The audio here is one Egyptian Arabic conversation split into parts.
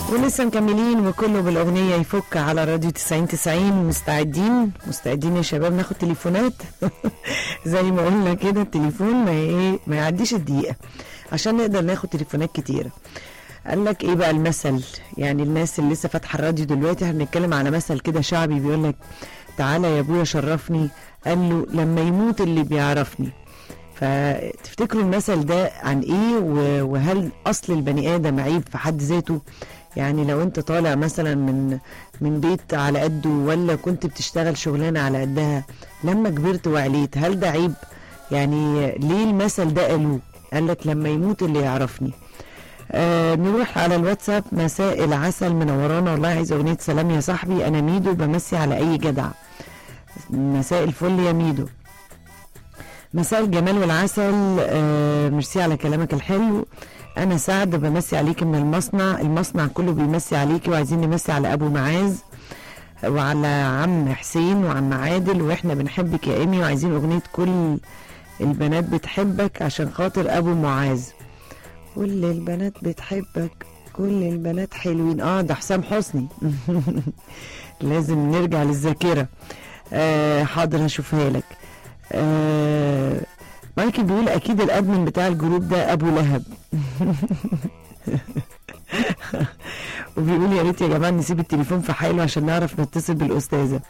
ولسه مكملين وكله بالاغنيه يفك على راديو 90 90 مستعدين مستعدين يا شباب ناخد تليفونات زي ما قلنا كده التليفون ما ايه ما يعديش الدقيقه عشان نقدر ناخد تليفونات كتيره قال لك ايه بقى المثل يعني الناس اللي لسه فاتحه الراديو دلوقتي احنا بنتكلم على مثل كده شعبي بيقول لك تعالى يا ابويا شرفني قال له لما يموت اللي بيعرفني فتفتكروا المثل ده عن ايه و- وهل اصل البني ادم عيب في حد ذاته يعني لو انت طالع مثلا من من بيت على قده ولا كنت بتشتغل شغلانه على قدها لما كبرت وعليت هل ده عيب يعني ليه المثل ده قالوه قال لك لما يموت اللي يعرفني آه نروح على الواتساب مساء العسل منورانا والله عايز اغنيه سلام يا صاحبي انا ميدو بمسي على اي جدع مساء الفل يا ميدو مساء الجمال والعسل آه ميرسي على كلامك الحلو انا سعد بمسي عليكي من المصنع المصنع كله بيمسي عليكي وعايزين نمسي على ابو معاذ وعلى عم حسين وعم عادل واحنا بنحبك يا ايمي وعايزين اغنيه كل البنات بتحبك عشان خاطر ابو معاذ كل البنات بتحبك كل البنات حلوين اه ده حسام حسني لازم نرجع للذاكره آه حاضر هشوفها لك آه مايكل بيقول اكيد الادمن بتاع الجروب ده ابو لهب وبيقول يا ريت يا جماعه نسيب التليفون في حاله عشان نعرف نتصل بالاستاذه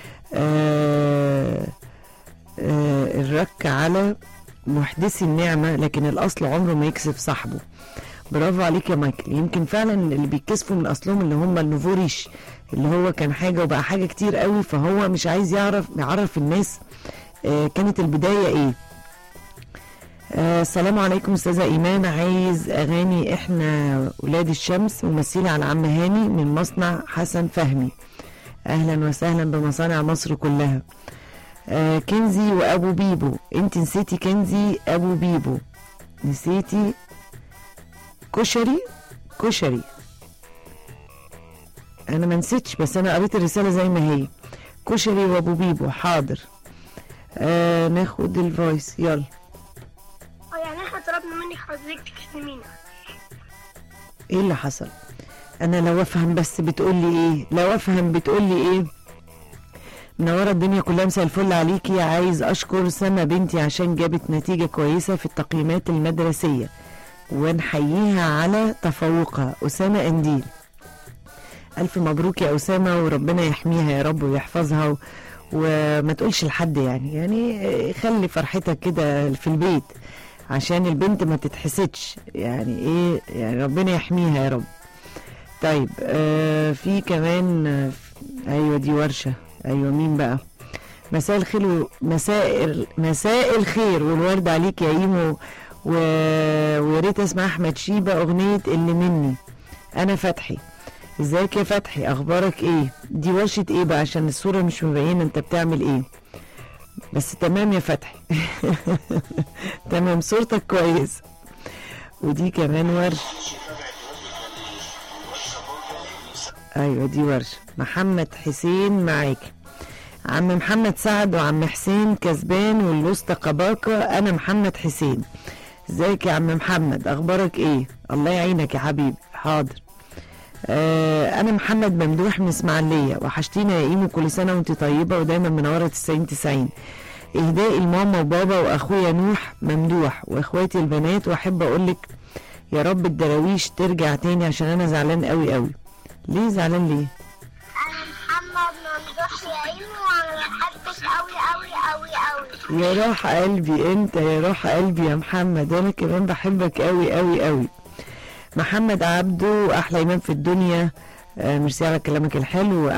آه آه الرك على محدثي النعمه لكن الاصل عمره ما يكسب صاحبه برافو عليك يا مايكل يمكن فعلا اللي بيتكسفوا من اصلهم اللي هم النوفوريش اللي هو كان حاجه وبقى حاجه كتير قوي فهو مش عايز يعرف يعرف الناس آه كانت البدايه ايه آه السلام عليكم استاذه ايمان عايز اغاني احنا ولاد الشمس ومثيله على عم هاني من مصنع حسن فهمي اهلا وسهلا بمصانع مصر كلها آه كنزي وابو بيبو انت نسيتي كنزي ابو بيبو نسيتي كشري كشري انا ما نسيتش بس انا قريت الرساله زي ما هي كشري وابو بيبو حاضر آه ناخد الفويس يلا اه يعني احنا طلبنا منك حضرتك تكلمينا ايه اللي حصل انا لو افهم بس بتقولي ايه لو افهم بتقولي ايه منورة الدنيا كلها مساء الفل عليكي عايز اشكر سما بنتي عشان جابت نتيجة كويسة في التقييمات المدرسية ونحييها على تفوقها أسامة أنديل ألف مبروك يا أسامة وربنا يحميها يا رب ويحفظها و... وما تقولش لحد يعني يعني خلي فرحتك كده في البيت عشان البنت ما تتحسدش يعني ايه يعني ربنا يحميها يا رب طيب آه في كمان آه ايوه دي ورشه ايوه مين بقى مساء الخير و- مساء ال- مساء الخير والورد عليك يا ايمو و... ويا ريت اسمع احمد شيبه اغنيه اللي مني انا فتحي ازيك يا فتحي اخبارك ايه دي ورشه ايه بقى عشان الصوره مش مبينه انت بتعمل ايه بس تمام يا فتحي تمام صورتك كويس ودي كمان ورشه ايوه دي ورشه محمد حسين معاك عم محمد سعد وعم حسين كسبان والوسطى قباقة انا محمد حسين ازيك يا عم محمد اخبارك ايه الله يعينك يا حبيبي حاضر آه انا محمد ممدوح من اسماعيليه وحشتينا يا ايمو كل سنه وانت طيبه ودايما منوره 90 90 اهدائي لماما وبابا واخويا نوح ممدوح واخواتي البنات واحب اقول لك يا رب الدراويش ترجع تاني عشان انا زعلان قوي قوي ليه زعلان ليه انا محمد ممدوح يا ايمو وانا بحبك قوي قوي قوي قوي يا روح قلبي انت يا روح قلبي يا محمد انا كمان بحبك قوي قوي قوي محمد عبده احلى ايمان في الدنيا آه، ميرسي على كلامك الحلو